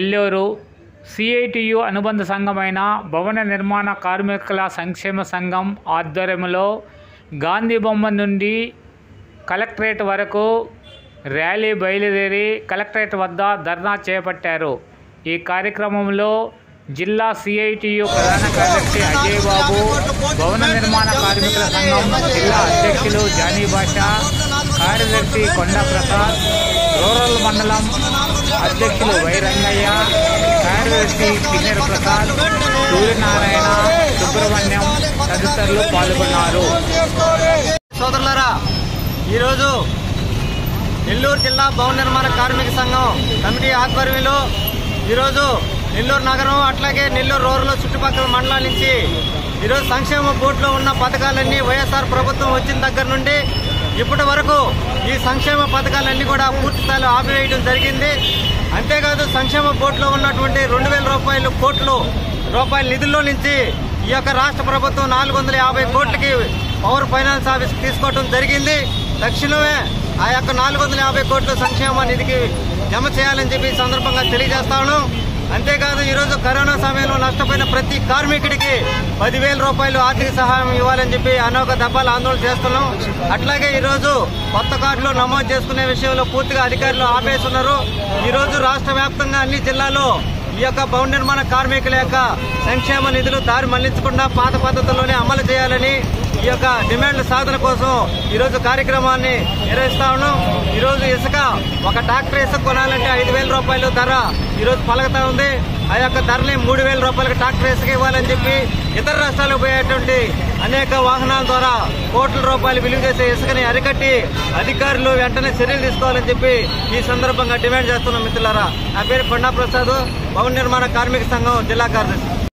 Nellore CITU అనుబంధ సంఘమైన భవన నిర్మాణ కార్మికుల సంక్షేమ సంఘం ఆధ్వర్యంలో గాంధీ బొమ్మ నుండి కలెక్టరేట్ వరకు ర్యాలీ బయలుదేరి కలెక్టరేట్ వద్ద ధర్నా చేపట్టారు ఈ కార్యక్రమంలో జిల్లా సిఐటియు ప్రధాన కార్యదర్శి అజయ్ బాబు భవన నిర్మాణ కార్మికుల సంఘం జిల్లా అధ్యక్షులు జానీ బాషా కార్యదర్శి కొండ ప్రసాద్ రూరల్ మండలం అధ్యక్షులు వై రంగయ్య కార్యదర్శి కిన్నెర ప్రసాద్ సూర్యనారాయణ సుబ్రహ్మణ్యం తదితరులు పాల్గొన్నారు సోదరులారా ఈరోజు నెల్లూరు జిల్లా భవన నిర్మాణ కార్మిక సంఘం కమిటీ ఆధ్వర్యంలో ఈరోజు నెల్లూరు నగరం అట్లాగే నెల్లూరు రూరల్ చుట్టుపక్కల మండలాల నుంచి ఈరోజు సంక్షేమ బోర్డులో ఉన్న పథకాలన్నీ వైఎస్ఆర్ ప్రభుత్వం వచ్చిన దగ్గర నుండి ఇప్పటి వరకు ఈ సంక్షేమ పథకాలన్నీ కూడా పూర్తి స్థాయిలో ఆపివేయడం జరిగింది అంతేకాదు సంక్షేమ బోర్డులో ఉన్నటువంటి రెండు వేల రూపాయలు కోట్లు రూపాయల నిధుల్లో నుంచి ఈ యొక్క రాష్ట్ర ప్రభుత్వం నాలుగు వందల యాభై కోట్లకి పవర్ ఫైనాన్స్ ఆఫీస్ తీసుకోవడం జరిగింది తక్షణమే ఆ యొక్క నాలుగు వందల యాభై కోట్ల సంక్షేమ నిధికి జమ చేయాలని చెప్పి ఈ సందర్భంగా తెలియజేస్తాను అంతేకాదు ఈరోజు కరోనా సమయంలో నష్టపోయిన ప్రతి కార్మికుడికి పదివేల రూపాయలు ఆర్థిక సహాయం ఇవ్వాలని చెప్పి అనేక దఫాలు ఆందోళన చేస్తున్నాం అట్లాగే ఈరోజు కొత్త కార్డులు నమోదు చేసుకునే విషయంలో పూర్తిగా అధికారులు ఆపేస్తున్నారు ఈరోజు రాష్ట్ర వ్యాప్తంగా అన్ని జిల్లాల్లో ఈ యొక్క భవన నిర్మాణ కార్మికుల యొక్క సంక్షేమ నిధులు దారి మళ్లించకుండా పాత పద్ధతుల్లోనే అమలు చేయాలని ఈ యొక్క డిమాండ్ల సాధన కోసం ఈరోజు కార్యక్రమాన్ని నిర్వహిస్తా ఉన్నాం ఈరోజు ఇసుక ఒక ట్రాక్టర్ ఇసుక కొనాలంటే ఐదు వేల రూపాయలు ధర ఈరోజు పలకతా ఉంది ఆ యొక్క ధరని మూడు వేల రూపాయలకు ట్రాక్టర్ ఇసుక ఇవ్వాలని చెప్పి ఇతర రాష్ట్రాలకు పోయేటువంటి అనేక వాహనాల ద్వారా కోట్ల రూపాయలు విలువ చేసే ఇసుకని అరికట్టి అధికారులు వెంటనే చర్యలు తీసుకోవాలని చెప్పి ఈ సందర్భంగా డిమాండ్ చేస్తున్నాం మిత్రులారా నా పేరు కొండా ప్రసాద్ భవన నిర్మాణ కార్మిక సంఘం జిల్లా కార్యదర్శి